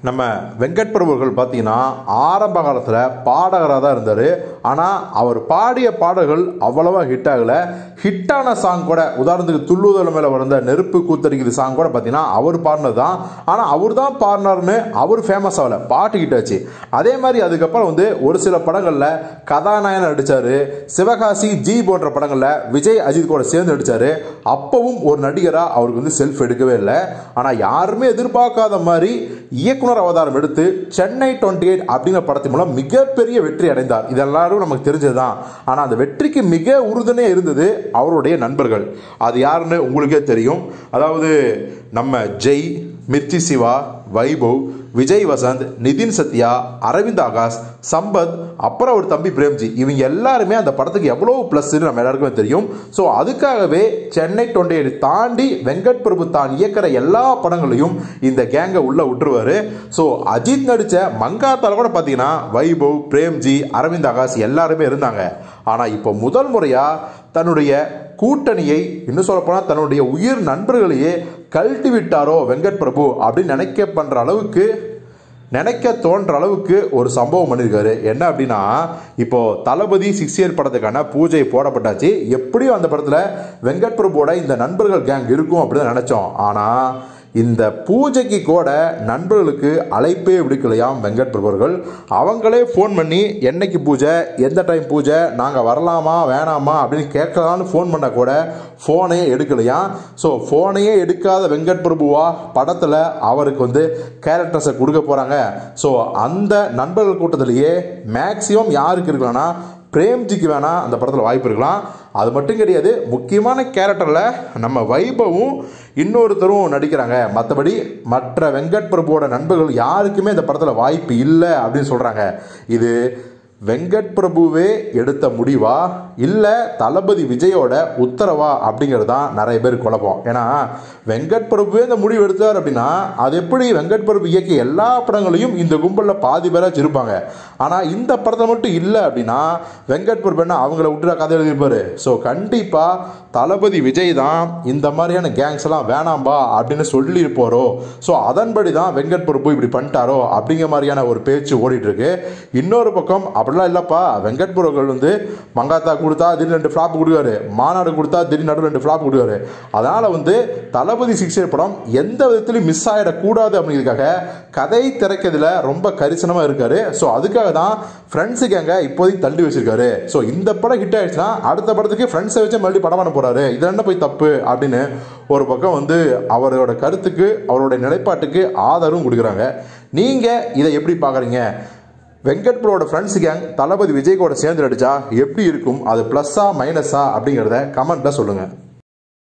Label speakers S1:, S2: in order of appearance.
S1: நம்ம வெங்கட் பிரபுகள் பார்த்தீங்கன்னா ஆரம்ப காலத்தில் பாடகராக தான் இருந்தார் ஆனால் அவர் பாடிய பாடல்கள் அவ்வளவா ஹிட் ஆகலை ஹிட்டான சாங் கூட உதாரணத்துக்கு துள்ளுதல் மேலே வந்த நெருப்பு கூத்தடிக்குது சாங் கூட பார்த்தீங்கன்னா அவர் பாடினது தான் ஆனால் அவர் தான் பாடினார்னு அவர் ஃபேமஸ் ஆகலை பாட்டு ஹிட் ஆச்சு அதே மாதிரி அதுக்கப்புறம் வந்து ஒரு சில படங்களில் கதாநாயகன் நடித்தார் சிவகாசி ஜி போன்ற படங்களில் விஜய் அஜித் கூட சேர்ந்து நடித்தார் அப்பவும் ஒரு நடிகராக அவருக்கு வந்து செல்ஃப் எடுக்கவே இல்லை ஆனால் யாருமே எதிர்பார்க்காத மாதிரி இயக்குனர் அவதாரம் எடுத்து சென்னை டுவெண்ட்டி எயிட் அப்படிங்கிற படத்தின் மூலம் மிகப்பெரிய வெற்றி அடைந்தார் இது எல்லாரும் நமக்கு தெரிஞ்சது தான் ஆனால் அந்த வெற்றிக்கு மிக உறுதுணையாக இருந்தது அவருடைய நண்பர்கள் அது யாருன்னு உங்களுக்கே தெரியும் அதாவது நம்ம ஜெய் மிர்ச்சி சிவா வைபவ் விஜய் வசந்த் நிதின் சத்யா அரவிந்த் ஆகாஷ் சம்பத் அப்புறம் அவர் தம்பி பிரேம்ஜி இவங்க எல்லாருமே அந்த படத்துக்கு எவ்வளோ ப்ளஸ்ன்னு நம்ம எல்லாருக்குமே தெரியும் ஸோ அதுக்காகவே சென்னை டுவெண்ட்டி எயிட் தாண்டி வெங்கட் பிரபு தான் இயக்கிற எல்லா படங்களையும் இந்த கேங்கை உள்ள விட்டுருவாரு ஸோ அஜித் நடித்த மங்காத்தால கூட பார்த்தீங்கன்னா வைபவ் பிரேம்ஜி அரவிந்த் ஆகாஷ் எல்லாருமே இருந்தாங்க ஆனால் இப்போ முதல் முறையாக தன்னுடைய கூட்டணியை இன்னும் சொல்லப்போனால் தன்னுடைய உயிர் நண்பர்களையே கழட்டி விட்டாரோ வெங்கட் பிரபு அப்படின்னு நினைக்க பண்ணுற அளவுக்கு நினைக்க தோன்ற அளவுக்கு ஒரு சம்பவம் பண்ணியிருக்காரு என்ன அப்படின்னா இப்போ தளபதி சிக்ஸ் இயர் படத்துக்கான பூஜை போடப்பட்டாச்சு எப்படியும் அந்த படத்தில் வெங்கட் பிரபுவோட இந்த நண்பர்கள் கேங் இருக்கும் அப்படின்னு நினச்சோம் ஆனால் இந்த பூஜைக்கு கூட நண்பர்களுக்கு அழைப்பே விடுக்கலையாம் வெங்கட் பிரபுவர்கள் அவங்களே ஃபோன் பண்ணி என்னைக்கு பூஜை எந்த டைம் பூஜை நாங்கள் வரலாமா வேணாமா அப்படின்னு கேட்கலான்னு ஃபோன் பண்ண கூட ஃபோனையே எடுக்கலையாம் ஸோ ஃபோனையே எடுக்காத வெங்கட் பிரபுவா படத்தில் அவருக்கு வந்து கேரக்டர்ஸை கொடுக்க போகிறாங்க ஸோ அந்த நண்பர்கள் கூட்டத்திலேயே மேக்ஸிமம் யாருக்கு இருக்கலாம்னா பிரேம்ஜிக்கு வேணால் அந்த படத்தில் வாய்ப்பு இருக்கலாம் அது மட்டும் கிடையாது முக்கியமான கேரக்டரில் நம்ம வைபவும் இன்னொருத்தரும் நடிக்கிறாங்க மற்றபடி மற்ற வெங்கட் பிரபுவோட நண்பர்கள் யாருக்குமே இந்த படத்தில் வாய்ப்பு இல்லை அப்படின்னு சொல்கிறாங்க இது வெங்கட் பிரபுவே எடுத்த முடிவா இல்லை தளபதி விஜயோட உத்தரவா அப்படிங்கிறது தான் நிறைய பேர் குழப்பம் ஏன்னா வெங்கட் பிரபுவே இந்த முடிவு எடுத்தார் அப்படின்னா அது எப்படி வெங்கட் பிரபு இயக்கிய எல்லா படங்களையும் இந்த கும்பலில் பாதி பேராச்சும் இருப்பாங்க ஆனால் இந்த படத்தை மட்டும் இல்லை அப்படின்னா வெங்கட் பிரபு என்ன அவங்கள விட்டுற கதை எழுதியிருப்பாரு ஸோ கண்டிப்பாக தளபதி விஜய் தான் இந்த மாதிரியான கேங்ஸ் எல்லாம் வேணாம்பா அப்படின்னு சொல்லியிருப்பாரோ ஸோ அதன்படி தான் வெங்கட் பிரபு இப்படி பண்ணிட்டாரோ அப்படிங்கிற மாதிரியான ஒரு பேச்சு ஓடிட்டு இருக்கு இன்னொரு பக்கம் அப்படிலாம் இல்லைப்பா வெங்கட் பிரபுகள் வந்து மங்காத்தா கொடுத்தா திடீர்னு ரெண்டு ஃப்ளாப் கொடுக்காரு மாநாடு கொடுத்தா திடீர்னு நடுவில் ரெண்டு ஃப்ளாப் கொடுக்காரு அதனால் வந்து தளபதி சிக்ஸர் படம் எந்த விதத்திலையும் மிஸ் ஆகிடக்கூடாது அப்படிங்கிறதுக்காக கதை திரைக்கிறதுல ரொம்ப கரிசனமாக இருக்காரு ஸோ அதுக்காக தான் ஃப்ரெண்ட்ஸு கேங்க இப்போதைக்கு தள்ளி வச்சிருக்காரு ஸோ இந்த படம் ஹிட் ஆயிடுச்சுன்னா அடுத்த படத்துக்கு ஃப்ரெண்ட்ஸை வச்சு மறுபடியும் படம் பண்ண போறாரு இது என்ன போய் தப்பு அப்படின்னு ஒரு பக்கம் வந்து அவரோட கருத்துக்கு அவருடைய நிலைப்பாட்டுக்கு ஆதரவும் கொடுக்குறாங்க நீங்கள் இதை எப்படி பார்க்குறீங்க வெங்கட் ப்ரோட ஃப்ரெண்ட்ஸ் கேங் தளபதி விஜய் கூட சேர்ந்து நடிச்சா எப்படி இருக்கும் அது ப்ளஸ்ஸா மைனஸா அப்படிங்கிறத கமெண்ட்டில் சொல்லுங்கள்